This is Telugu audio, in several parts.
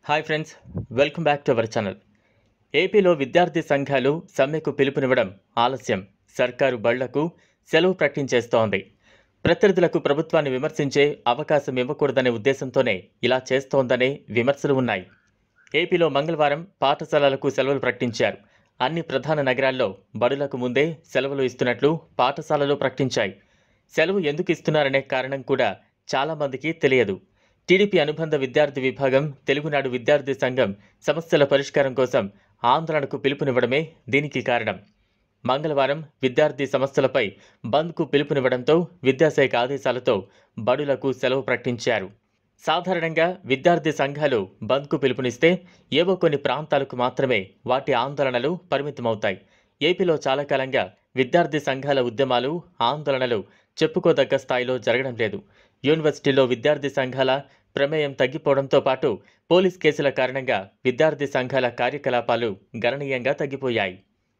hi friends welcome back to our channel ఏపీలో విద్యార్థి సంఘాలు సమ్మెకు పిలుపునివ్వడం ఆలస్యం సర్కారు బళ్లకు సెలవు ప్రకటించేస్తోంది ప్రత్యర్థులకు ప్రభుత్వాన్ని విమర్శించే అవకాశం ఇవ్వకూడదనే ఉద్దేశంతోనే ఇలా చేస్తోందనే విమర్శలు ఉన్నాయి ఏపీలో మంగళవారం పాఠశాలలకు సెలవులు ప్రకటించారు అన్ని ప్రధాన నగరాల్లో బడులకు ముందే సెలవులు ఇస్తున్నట్లు పాఠశాలలు ప్రకటించాయి సెలవు ఎందుకు ఇస్తున్నారనే కారణం కూడా చాలామందికి తెలియదు టీడీపీ అనుబంధ విద్యార్థి విభాగం తెలుగునాడు విద్యార్థి సంఘం సమస్యల పరిష్కారం కోసం ఆందోళనకు పిలుపునివ్వడమే దీనికి కారణం మంగళవారం విద్యార్థి సమస్యలపై బంద్కు పిలుపునివ్వడంతో విద్యాశాఖ ఆదేశాలతో బడులకు సెలవు ప్రకటించారు సాధారణంగా విద్యార్థి సంఘాలు బంద్కు పిలుపునిస్తే ఏవో కొన్ని ప్రాంతాలకు మాత్రమే వాటి ఆందోళనలు పరిమితమవుతాయి ఏపీలో చాలా కాలంగా విద్యార్థి సంఘాల ఉద్యమాలు ఆందోళనలు చెప్పుకోదగ్గ స్థాయిలో జరగడం లేదు యూనివర్సిటీలో విద్యార్థి సంఘాల ప్రమేయం తగ్గిపోవడంతో పాటు పోలీస్ కేసుల కారణంగా విద్యార్థి సంఘాల కార్యకలాపాలు గణనీయంగా తగ్గిపోయాయి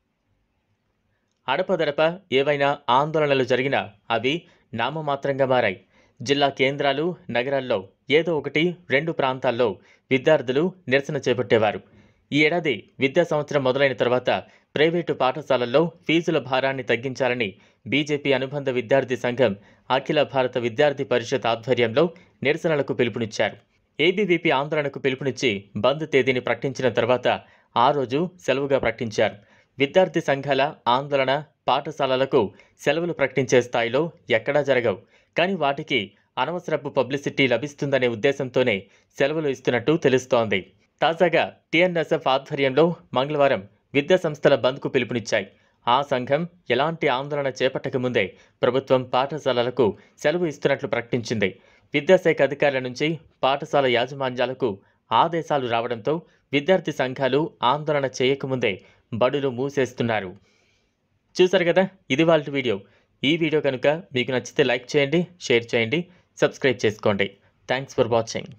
అడపదడప ఏవైనా ఆందోళనలు జరిగినా అవి నామమాత్రంగా మారాయి జిల్లా కేంద్రాలు నగరాల్లో ఏదో ఒకటి రెండు ప్రాంతాల్లో విద్యార్థులు నిరసన చేపట్టేవారు ఈ ఏడాది విద్యా సంవత్సరం మొదలైన తర్వాత ప్రైవేటు పాఠశాలల్లో ఫీజుల భారాన్ని తగ్గించాలని బీజేపీ అనుబంధ విద్యార్థి సంఘం అఖిల భారత విద్యార్థి పరిషత్ ఆధ్వర్యంలో నిరసనలకు పిలుపునిచ్చారు ఏబీవీపీ ఆందోళనకు పిలుపునిచ్చి బంద్ తేదీని ప్రకటించిన తర్వాత ఆ రోజు సెలవుగా ప్రకటించారు విద్యార్థి సంఘాల ఆందోళన పాఠశాలలకు సెలవులు ప్రకటించే స్థాయిలో ఎక్కడా జరగవు కానీ వాటికి అనవసరపు పబ్లిసిటీ లభిస్తుందనే ఉద్దేశంతోనే సెలవులు ఇస్తున్నట్టు తెలుస్తోంది తాజాగా టీఎన్ఎస్ఎఫ్ ఆధ్వర్యంలో మంగళవారం విద్యా సంస్థల బంద్కు పిలుపునిచ్చాయి ఆ సంఘం ఎలాంటి ఆందోళన చేపట్టకముందే ప్రభుత్వం పాఠశాలలకు సెలవు ఇస్తున్నట్లు ప్రకటించింది విద్యాశాఖ అధికారుల నుంచి పాఠశాల యాజమాన్యాలకు ఆదేశాలు రావడంతో విద్యార్థి సంఘాలు ఆందోళన చేయకముందే బడులు మూసేస్తున్నారు చూసారు కదా ఇది వాళ్ళ వీడియో ఈ వీడియో కనుక మీకు నచ్చితే లైక్ చేయండి షేర్ చేయండి సబ్స్క్రైబ్ చేసుకోండి థ్యాంక్స్ ఫర్ వాచింగ్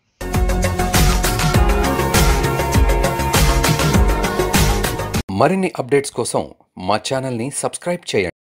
మరిన్ని అప్డేట్స్ కోసం మా ఛానల్ని సబ్స్క్రైబ్ చేయండి